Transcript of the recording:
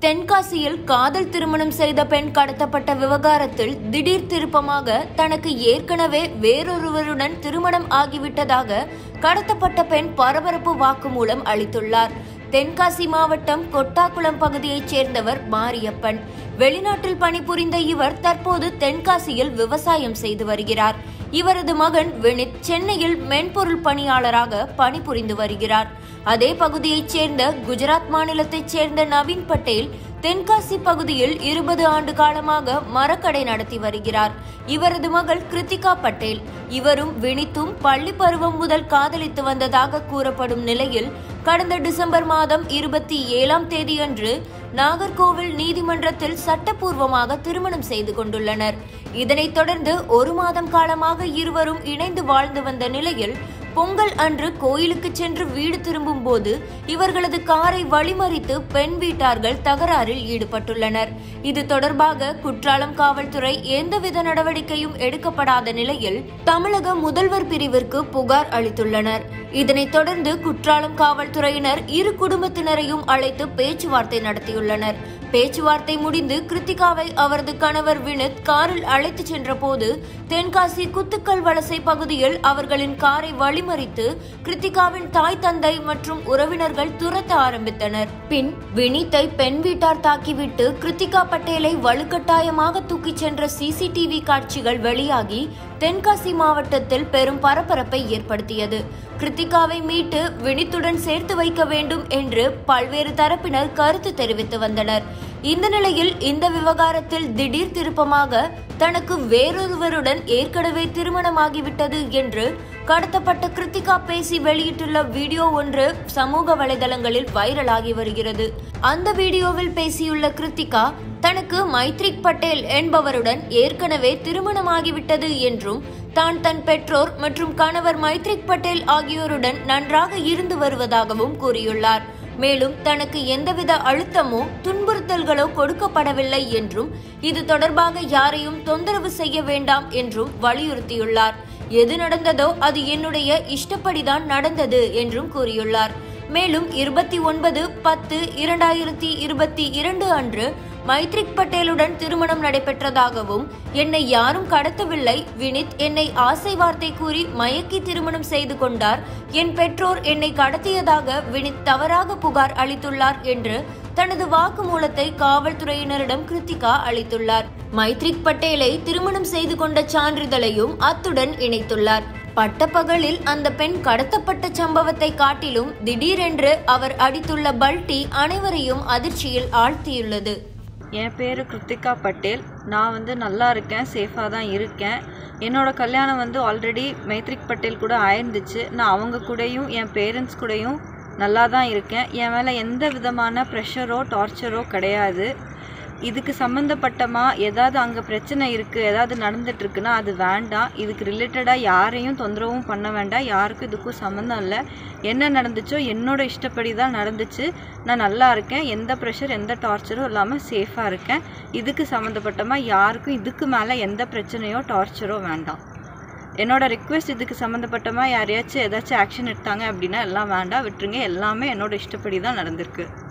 தென்காசியில் காதல் திருமணம் செய்த பெண் கடத்தப்பட்ட விவகாரத்தில் திடீர் திருப்பமாக தனக்கு ஏற்கனவே வேறொருவருடன் திருமணம் ஆகிவிட்டதாக கடத்தப்பட்ட பெண் பரபரப்பு வாக்குமூலம் அளித்துள்ளார் தென்காசி மாவட்டம் கொட்டாக்குளம் பகுதியைச் சேர்ந்தவர் மாரியப்பன் வெளிநாட்டில் பணிபுரிந்த இவர் தற்போது தென்காசியில் விவசாயம் செய்து வருகிறார் இவரது மகன் வினித் சென்னையில் மென்பொருள் பணியாளராக பணிபுரிந்து வருகிறார் அதே பகுதியைச் சேர்ந்த குஜராத் மாநிலத்தைச் சேர்ந்த நவீன் பட்டேல் தென்காசி பகுதியில் இருபது ஆண்டு காலமாக மரக்கடை நடத்தி வருகிறார் இவரது மகள் கிருத்திகா பட்டேல் இவரும் வினித்தும் பள்ளி பருவம் முதல் காதலித்து வந்ததாக கூறப்படும் நிலையில் கடந்த டிசம்பர் மாதம் இருபத்தி ஏழாம் தேதியன்று நாகர்கோவில் நீதிமன்றத்தில் சட்டப்பூர்வமாக திருமணம் செய்து கொண்டுள்ளனர் இதனைத் தொடர்ந்து ஒரு மாதம் காலமாக இருவரும் இணைந்து வாழ்ந்து வந்த நிலையில் பொங்கல் அன்று கோயிலுக்கு சென்று வீடு திரும்பும் போது இவர்களது காரை வழிமறித்து பெண் வீட்டார்கள் தகராறில் ஈடுபட்டுள்ளனர் இது தொடர்பாக குற்றாலம் காவல்துறை எந்தவித நடவடிக்கையும் எடுக்கப்படாத நிலையில் தமிழக முதல்வர் பிரிவிற்கு புகார் அளித்துள்ளனர் இதனைத் தொடர்ந்து குற்றாலம் காவல்துறையினர் இரு குடும்பத்தினரையும் அழைத்து பேச்சுவார்த்தை நடத்தியுள்ளனர் பேச்சுவார்த்தை முடிந்து கிருத்திகாவை அவரது கணவர் வினித் காரில் அழைத்துச் சென்றபோது தென்காசி குத்துக்கல் வலசை பகுதியில் அவர்களின் காரை வழிமறித்து கிருத்திகாவின் தாய் தந்தை மற்றும் உறவினர்கள் துரத்த ஆரம்பித்தனர் பின் வினித்தை பெண் வீட்டார் தாக்கிவிட்டு கிருத்திகா பட்டேலை வலுக்கட்டாயமாக தூக்கிச் சென்ற சிசிடிவி காட்சிகள் வெளியாகி தென்காசி மாவட்டத்தில் பெரும் பரபரப்பை ஏற்படுத்தியது கிருத்திகாவை மீட்டு வினித்துடன் சேர்த்து வைக்க வேண்டும் என்று பல்வேறு தரப்பினர் கருத்து தெரிவித்து வந்தனர் இந்த நிலையில் இந்த விவகாரத்தில் திடீர் திருப்பமாக தனக்கு வேறொருவருடன் ஏற்கனவே திருமணமாகிவிட்டது என்று கடத்தப்பட்ட கிருத்திகா பேசி வெளியிட்டுள்ள வீடியோ ஒன்று சமூக வலைதளங்களில் வைரலாகி வருகிறது அந்த வீடியோவில் பேசியுள்ள கிருத்திகா தனக்கு மைத்ரிக் பட்டேல் என்பவருடன் ஏற்கனவே திருமணமாகிவிட்டது என்றும் தான் தன் பெற்றோர் மற்றும் கணவர் மைத்ரிக் பட்டேல் ஆகியோருடன் நன்றாக இருந்து வருவதாகவும் கூறியுள்ளார் மேலும் தனக்கு எந்தவித அழுத்தமோ துன்புறுத்தல்களோ கொடுக்கப்படவில்லை என்றும் இது தொடர்பாக யாரையும் தொந்தரவு செய்ய வேண்டாம் என்றும் வலியுறுத்தியுள்ளார் எது நடந்ததோ அது என்னுடைய இஷ்டப்படிதான் நடந்தது என்றும் கூறியுள்ளார் மேலும் இருபத்தி ஒன்பது பத்து இரண்டாயிரத்தி இருபத்தி இரண்டு அன்று மைத்ரிக் பட்டேலுடன் திருமணம் நடைபெற்றதாகவும் என்னை யாரும் கடத்தவில்லை வினித் என்னை ஆசை வார்த்தை கூறி மயக்கி திருமணம் செய்து கொண்டார் என் பெற்றோர் என்னை கடத்தியதாக வினித் தவறாக புகார் அளித்துள்ளார் என்று தனது வாக்குமூலத்தை காவல்துறையினரிடம் கிருத்திகா அளித்துள்ளார் மைத்ரிக் பட்டேலை திருமணம் செய்து கொண்ட சான்றிதழையும் அத்துடன் இணைத்துள்ளார் பட்டப்பகலில் அந்த பெண் கடத்தப்பட்ட சம்பவத்தை காட்டிலும் திடீரென்று அவர் அடித்துள்ள பல்டி அனைவரையும் அதிர்ச்சியில் ஆழ்த்தியுள்ளது என் பேர் கிருத்திகா பட்டேல் நான் வந்து நல்லா இருக்கேன் சேஃபாக தான் இருக்கேன் என்னோட கல்யாணம் வந்து ஆல்ரெடி மைத்ரிக் பட்டேல் கூட ஆயிருந்துச்சு நான் அவங்க கூடயும் என் பேரண்ட்ஸ் கூடயும் நல்லா தான் இருக்கேன் என் மேலே எந்த விதமான ப்ரெஷரோ டார்ச்சரோ கிடையாது இதுக்கு சம்மந்தப்பட்டமா ஏதாவது அங்கே பிரச்சனை இருக்குது ஏதாவது நடந்துட்டு இருக்குன்னா அது வேண்டாம் இதுக்கு ரிலேட்டடாக யாரையும் தொந்தரவும் பண்ண வேண்டாம் யாருக்கும் இதுக்கும் சம்மந்தம் இல்லை என்ன நடந்துச்சோ என்னோட இஷ்டப்படி தான் நடந்துச்சு நான் நல்லா இருக்கேன் எந்த ப்ரெஷர் எந்த டார்ச்சரும் இல்லாமல் சேஃபாக இருக்கேன் இதுக்கு சம்மந்தப்பட்டமா யாருக்கும் இதுக்கு மேலே எந்த பிரச்சனையோ டார்ச்சரோ வேண்டாம் என்னோட ரிக்வெஸ்ட் இதுக்கு சம்மந்தப்பட்டமா யாரையாச்சும் ஏதாச்சும் ஆக்ஷன் எடுத்தாங்க அப்படின்னா எல்லாம் வேண்டாம் விட்டுருங்க எல்லாமே என்னோட இஷ்டப்படி தான் நடந்திருக்கு